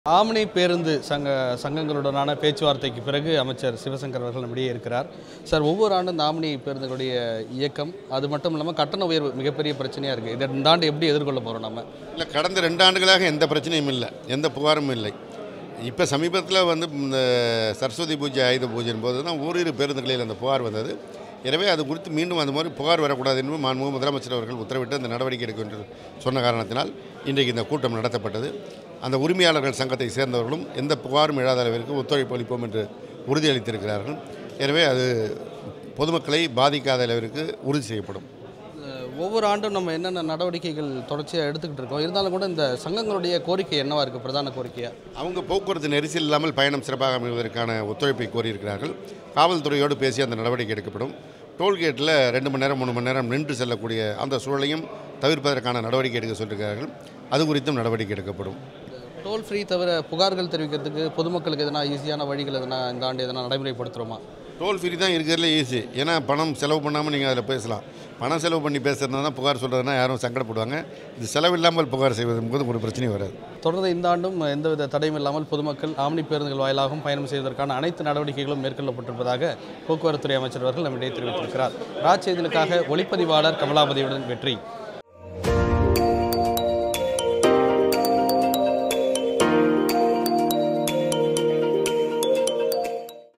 omni பேருந்து சங்க சங்கங்களுடனான பேச்சுவார்த்தைக்கு பிறகு அமைச்சர் சிவசங்கர் அவர்கள் நம்மிடையே இருக்கிறார் சார் ஒவ்வொரு ஆண்டும் இந்த ஆம்னி பேருந்துகளுடைய இயக்கம் அது மட்டும் இல்லாமல் கட்டண உயர்வு மிகப்பெரிய பிரச்சனையாக இருக்குது இதை இந்த ஆண்டு எப்படி எதிர்கொள்ள போகிறோம் நம்ம இல்லை கடந்த ரெண்டு ஆண்டுகளாக எந்த பிரச்சனையும் இல்லை எந்த புகாரும் இல்லை இப்போ சமீபத்தில் வந்து இந்த சரஸ்வதி பூஜை ஆயுத பூஜையின் போது தான் ஓரிரு பேருந்துகளில் அந்த புகார் வந்தது எனவே அது குறித்து மீண்டும் அந்த மாதிரி புகார் வரக்கூடாது என்று மாண்புமிகு முதலமைச்சர் அவர்கள் உத்தரவிட்டு அந்த நடவடிக்கை எடுக்கும் என்று சொன்ன காரணத்தினால் இன்றைக்கு இந்த கூட்டம் நடத்தப்பட்டது அந்த உரிமையாளர்கள் சங்கத்தை சேர்ந்தவர்களும் எந்த புகாரும் இல்லாத அளவிற்கு ஒத்துழைப்பு அளிப்போம் என்று உறுதியளித்திருக்கிறார்கள் எனவே அது பொதுமக்களை பாதிக்காத அளவிற்கு உறுதி செய்யப்படும் அஹ் ஒவ்வொரு ஆண்டும் நம்ம என்னென்ன நடவடிக்கைகள் தொடர்ச்சியாக எடுத்துக்கிட்டு இருக்கோம் இருந்தாலும் கூட இந்த சங்கங்களுடைய கோரிக்கை என்னவா இருக்குது பிரதான கோரிக்கையாக அவங்க போக்குவரத்து நெரிசல் இல்லாமல் பயணம் சிறப்பாக அமைவதற்கான ஒத்துழைப்பை கோரியிருக்கிறார்கள் காவல்துறையோடு பேசி அந்த நடவடிக்கை எடுக்கப்படும் டோல்கேட்டில் ரெண்டு மணி நேரம் மூணு மணி நேரம் நின்று செல்லக்கூடிய அந்த சூழலையும் தவிர்ப்பதற்கான நடவடிக்கை எடுக்க சொல்லியிருக்கிறார்கள் அது குறித்தும் நடவடிக்கை எடுக்கப்படும் டோல் ஃப்ரீ தவிர புகார்கள் தெரிவிக்கிறதுக்கு பொதுமக்களுக்கு எதனா ஈஸியான வழிகள் எதனா இந்த ஆண்டு எதனா நடைமுறைப்படுத்துகிறோமா டோல் ஃப்ரீ தான் இருக்கிறதுல ஈஸி ஏன்னா பணம் செலவு பண்ணாமல் நீங்கள் அதில் பேசலாம் பணம் செலவு பண்ணி பேசுறதுனா தான் புகார் சொல்கிறதுனா யாரும் சங்கடப்படுவாங்க இது செலவில்லாமல் புகார் செய்வது போது ஒரு பிரச்சனையும் வராது தொடர்ந்து இந்த ஆண்டும் எந்தவித தடையும் இல்லாமல் பொதுமக்கள் ஆம்னி பேருந்துகள் வாயிலாகவும் பயணம் செய்வதற்கான அனைத்து நடவடிக்கைகளும் மேற்கொள்ளப்பட்டிருப்பதாக போக்குவரத்துறை அமைச்சர் அவர்கள் நம்மிடையே தெரிவித்திருக்கிறார் ராஜ் செய்திகளுக்காக ஒளிப்பதிவாளர் கமலாபதியுடன் வெற்றி